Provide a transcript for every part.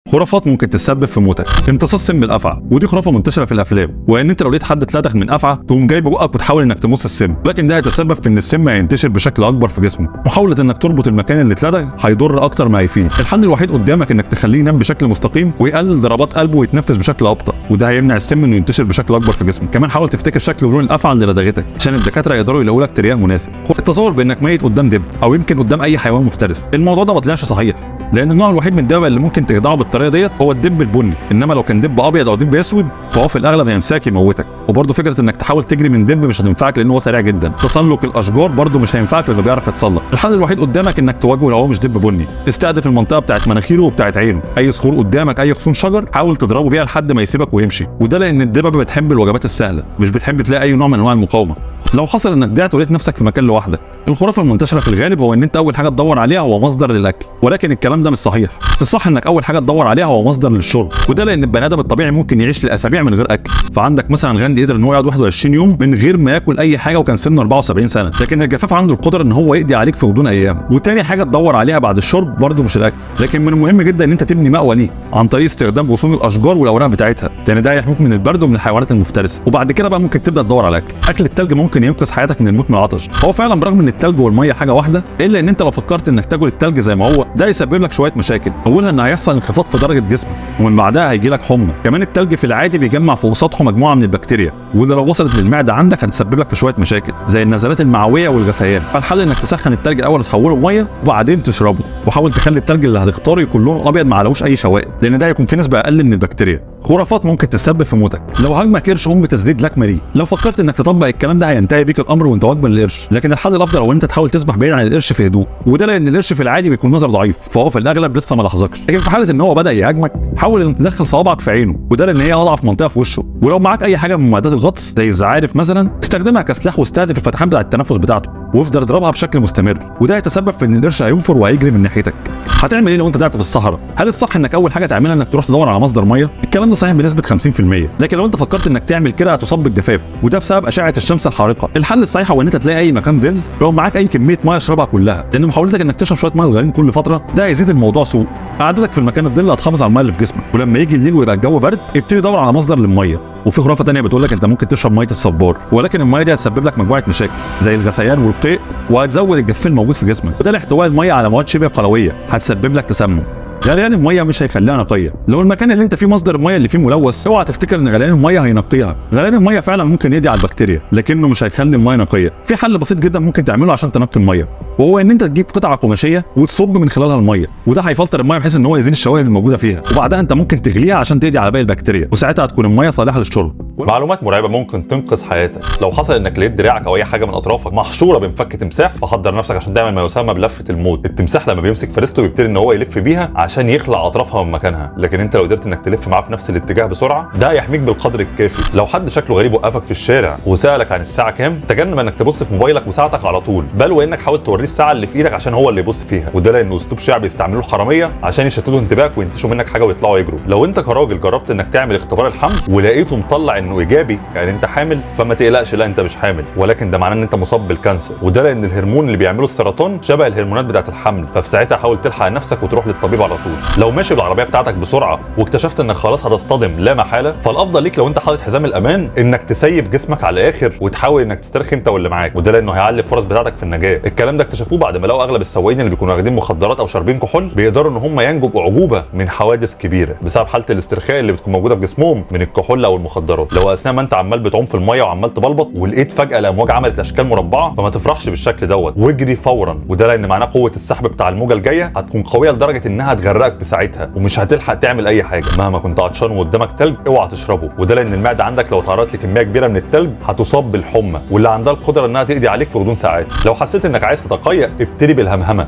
خرافات ممكن تسبب في موتك امتصاص سم الافعى ودي خرافه منتشره في الافلام وان انت لو لقيت حد اتلدغ من افعى تقوم جايب بقك وتحاول انك تمص السم لكن ده هيتسبب في ان السم هينتشر بشكل اكبر في جسمه محاوله انك تربط المكان اللي اتلدغ هيضر اكتر ما هيفيد الحل الوحيد قدامك انك تخليه ينام بشكل مستقيم ويقلل ضربات قلبه ويتنفس بشكل ابطا وده هيمنع السم انه ينتشر بشكل اكبر في جسمك كمان حاول تفتكر شكل ولون الافعى اللي لدغتك عشان الدكاتره يقدروا يلاقوا لك ترياق مناسب التصور بانك ميت قدام دب او يمكن قدام اي حيوان مفترس الموضوع ده ما طلعش صحيح لان النوع الوحيد من الدواء اللي ممكن تخدعه بالطريقه ديت هو الدب البني انما لو كان دب ابيض او دب اسود فهو في الاغلب هيمساك يموتك وبرضه فكره انك تحاول تجري من دب مش هتنفعك لان هو سريع جدا تسلق الاشجار برضه مش هينفعك لانه بيعرف يتسلق الحل الوحيد قدامك انك تواجهه لو هو مش دب بني استهدف المنطقه بتاعت مناخيره وبتاعت عينه اي صخور قدامك اي غصون شجر حاول تضربه بيها لحد ما يسيبك ويمشي وده لان الدببه بتحب الوجبات السهله مش بتحب تلاقي اي نوع من انواع المقاومه لو حصل انك ضعت ولقيت نفسك في مكان لوحدك الخرافه المنتشره في الغالب هو ان انت اول حاجه تدور عليها هو مصدر للاكل ولكن الكلام ده مش صحيح الصح انك اول حاجه تدور عليها هو مصدر للشرب وده لان البني ادم الطبيعي ممكن يعيش لاسابيع من غير اكل فعندك مثلا غاندي قدر ان هو يقعد 21 يوم من غير ما ياكل اي حاجه وكان سنه 74 سنه لكن الجفاف عنده القدره ان هو يقضي عليك في غضون ايام وتاني حاجه تدور عليها بعد الشرب برده مش الاكل لكن من المهم جدا ان انت تبني مأوى ليه عن طريق استخدام غصون الاشجار والاوراق بتاعتها لان ده هيحميك من البرد ومن الحيوانات المفترسه وبعد كده بقى ممكن تبدا تدور على اكل اكل التلج ممكن ينقذ حياتك من الموت من العطش هو فعلا برغم ان التلج والميه حاجه واحده الا ان انت لو فكرت انك تاكل التلج زي ما هو ده يسبب لك شويه مشاكل اولها ان هيحصل انخفاض في درجه جسمك ومن بعدها هيجي لك حمى كمان التلج في العادي بيجمع فوق سطحه مجموعه من البكتيريا واللي لو وصلت للمعده عندك هتسبب لك في شويه مشاكل زي النزلات المعويه والغثيان فالحل انك تسخن التلج الاول تحوله ميه وبعدين تشربه وحاول تخلي التلج اللي هتختاره يكون لونه ابيض ما عليهوش اي شوائب لان ده هيكون فيه نسبه اقل من البكتيريا خرافات ممكن تسبب في موتك لو هاجمك قرش قوم بتسديد لك مري لو فكرت انك تطبق الكلام ده هينتهي بيك الامر وانت واجبا للقرش لكن الحل الافضل هو ان انت تحاول تسبح بعيد عن القرش في هدوء وده لان القرش في العادي بيكون نظر ضعيف فهو في الاغلب لسه ما لاحظكش لكن في حاله ان هو بدا يهاجمك حاول انك تدخل صوابعك في عينه وده لان هي اضعف منطقه في وشه ولو معاك اي حاجه من معدات الغطس زي الزعارف مثلا استخدمها كسلاح واستهدف الفتحات بتاع التنفس بتاعته وافضل اضربها بشكل مستمر وده هيتسبب في ان القرش هينفر وهيجري من ناحيتك هتعمل ايه لو انت ضعت في الصحراء هل الصح انك اول حاجه تعملها انك تروح تدور على مصدر ميه الكلام ده صحيح بنسبه 50% لكن لو انت فكرت انك تعمل كده هتصاب بالجفاف وده بسبب اشعه الشمس الحارقه الحل الصحيح هو ان انت تلاقي اي مكان ظل لو معاك اي كميه ميه اشربها كلها لان محاولتك انك تشرب شويه ميه صغيرين كل فتره ده هيزيد الموضوع سوء قعدتك في المكان الظل هتحافظ على الميه اللي في جسمك ولما يجي الليل ويبقى الجو برد ابتدي دور على مصدر للميه وفي خرافه تانية بتقول لك انت ممكن تشرب ميه الصبار ولكن الميه دي هتسبب لك مجموعه مشاكل زي الغثيان والقيء وهتزود الجفاف الموجود في جسمك وده لاحتواء الميه على مواد شبه قلويه هتسبب لك تسمم غليان الميه مش هيخليها نقيه لو المكان اللي انت فيه مصدر الميه اللي فيه ملوث اوعى تفتكر ان غليان الميه هينقيها غليان الميه فعلا ممكن يقضي على البكتيريا لكنه مش هيخلي الميه نقيه في حل بسيط جدا ممكن تعمله عشان تنقي الميه وهو ان انت تجيب قطعه قماشيه وتصب من خلالها الميه وده هيفلتر الميه بحيث ان هو يزيل الشوائب الموجوده فيها وبعدها انت ممكن تغليها عشان تقضي على باقي البكتيريا وساعتها هتكون الميه صالحه للشرب معلومات مرعبه ممكن تنقذ حياتك لو حصل انك لقيت دراعك او اي حاجه من اطرافك محشوره بمفك تمساح فحضر نفسك عشان تعمل ما يسمى بلفه الموت التمساح لما بيمسك فريسته بيبتدي ان هو يلف بيها عشان يخلع اطرافها من مكانها لكن انت لو قدرت انك تلف معاه في نفس الاتجاه بسرعه ده هيحميك بالقدر الكافي لو حد شكله غريب وقفك في الشارع وسالك عن الساعه كام تجنب انك تبص في موبايلك وساعتك على طول بل وانك حاول توريه الساعه اللي في ايدك عشان هو اللي يبص فيها وده لانه اسلوب شعبي بيستعملوه الحراميه عشان يشتتوا انتباهك وينتشوا منك حاجه ويطلعوا يجروا لو انت كراجل جربت انك تعمل اختبار الحمل ولقيته مطلع انه ايجابي يعني انت حامل فما تقلقش لا انت مش حامل ولكن ده معناه ان انت مصاب بالكانسر وده لان الهرمون اللي بيعمله السرطان شبه الهرمونات بتاعه الحمل ففي ساعتها حاول تلحق نفسك وتروح للطبيب على طول لو ماشي بالعربيه بتاعتك بسرعه واكتشفت انك خلاص هتصطدم لا محاله فالافضل ليك لو انت حاطط حزام الامان انك تسيب جسمك على الاخر وتحاول انك تسترخي انت واللي معاك وده لانه هيعلي الفرص بتاعتك في النجاه الكلام ده اكتشفوه بعد ما لقوا اغلب السواقين اللي بيكونوا واخدين مخدرات او شاربين كحول بيقدروا ان هم ينجوا باعجوبه من حوادث كبيره بسبب حاله الاسترخاء اللي بتكون موجوده في جسمهم من الكحول او المخدرات لو اثناء ما انت عمال بتعوم في الميه وعمال تبلبط ولقيت فجاه الامواج عملت اشكال مربعه فما تفرحش بالشكل دوت واجري فورا وده لان معناه قوه السحب بتاع الموجه الجايه هتكون قويه لدرجه انها تغرقك في ساعتها ومش هتلحق تعمل اي حاجه مهما كنت عطشان وقدامك تلج اوعى تشربه وده لان المعده عندك لو تعرضت لكميه كبيره من التلج هتصاب بالحمى واللي عندها القدره انها تقضي عليك في غضون ساعات لو حسيت انك عايز تتقيأ ابتدي بالهمهمه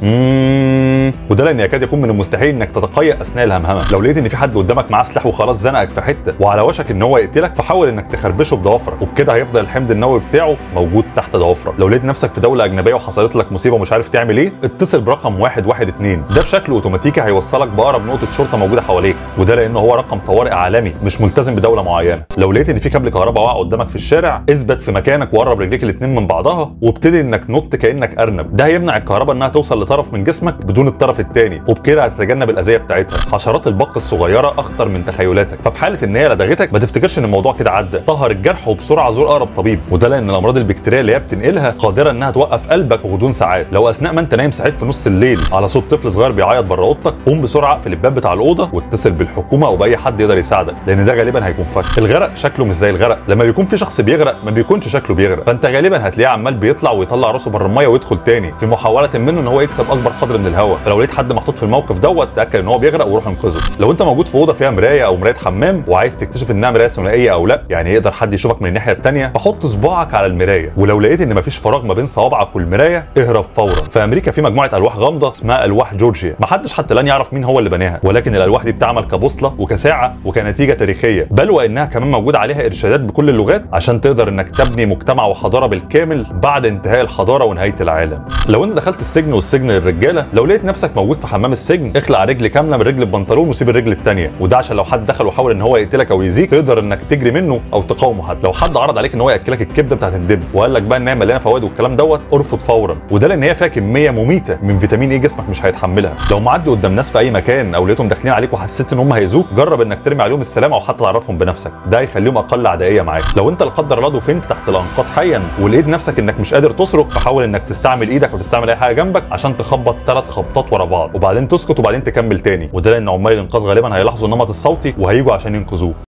مم. وده لان يكاد يكون من المستحيل انك تتقيأ اثناء الهمهمه لو لقيت ان في حد قدامك معاه سلاح وخلاص زنقك في حته وعلى وشك ان هو يقتلك فحاول حاول انك تخربشه بضوافرك وبكده هيفضل الحمض النووي بتاعه موجود تحت ضوافرك لو لقيت نفسك في دوله اجنبيه وحصلت لك مصيبه ومش عارف تعمل ايه اتصل برقم 112 ده بشكل اوتوماتيكي هيوصلك باقرب نقطه شرطه موجوده حواليك وده لانه هو رقم طوارئ عالمي مش ملتزم بدوله معينه لو لقيت ان في كابل كهرباء واقع قدامك في الشارع اثبت في مكانك وقرب رجليك الاثنين من بعضها وابتدي انك نط كانك ارنب ده هيمنع الكهرباء انها توصل لطرف من جسمك بدون الطرف الثاني وبكده هتتجنب الاذيه بتاعتها حشرات البق الصغيره اخطر من تخيلاتك ففي حاله ان هي لدغتك ما تفتكرش ان الموضوع كده عدى طهر الجرح وبسرعه زور اقرب طبيب وده لان الامراض البكتيريه اللي هي بتنقلها قادره انها توقف قلبك وغضون ساعات لو اثناء ما انت نايم صحيت في نص الليل على صوت طفل صغير بيعيط بره اوضتك قوم بسرعه اقفل الباب بتاع الاوضه واتصل بالحكومه او باي حد يقدر يساعدك لان ده غالبا هيكون فك الغرق شكله مش زي الغرق لما بيكون في شخص بيغرق ما بيكونش شكله بيغرق فانت غالبا هتلاقيه عمال بيطلع ويطلع راسه بره الميه ويدخل تاني في محاوله منه ان هو يكسب اكبر قدر من الهواء فلو لقيت حد محطوط في الموقف دوت تاكد ان هو بيغرق وروح انقذه لو انت موجود في اوضه فيها مرايه او مرايه حمام وعايز تكتشف انها مرايه ثنائيه او لا يعني يقدر حد يشوفك من الناحيه الثانيه فحط صباعك على المرايه ولو لقيت ان مفيش فراغ ما بين صوابعك والمرايه اهرب فورا في امريكا في مجموعه الواح غامضه اسمها الواح جورجيا محدش حتى الان يعرف مين هو اللي بناها ولكن الالواح دي بتعمل كبوصله وكساعه وكنتيجه تاريخيه بل وانها كمان موجود عليها ارشادات بكل اللغات عشان تقدر انك تبني مجتمع وحضاره بالكامل بعد انتهاء الحضاره ونهايه العالم لو انت دخلت السجن والسجن للرجاله لو لقيت نفسك موجود في حمام السجن اخلع رجل كامله من رجل البنطلون وسيب الرجل الثانيه وده عشان لو حد دخل وحاول ان هو يقتلك او يزيك تقدر انك تجري منه او تقاومه حتى لو حد عرض عليك ان هو ياكلك الكبده بتاعت الدب وقال لك بقى ان هي مليانه فوائد والكلام دوت ارفض فورا وده لان هي فيها كميه مميته من فيتامين ايه جسمك مش هيتحملها لو معدي قدام ناس في اي مكان او لقيتهم داخلين عليك وحسيت ان هم هيزوك جرب انك ترمي عليهم السلام او حتى تعرفهم بنفسك ده هيخليهم اقل عدائيه معاك لو انت لا قدر الله دفنت تحت الانقاض حيا ولقيت نفسك انك مش قادر تصرخ فحاول انك تستعمل ايدك وتستعمل اي حاجه جنبك عشان تخبط ثلاث خبطات ورا بعض وبعدين تسكت وبعدين تكمل تاني وده لان عمال الانقاذ غالبا هيلاحظوا النمط الصوتي وهيجوا عشان ينقذوك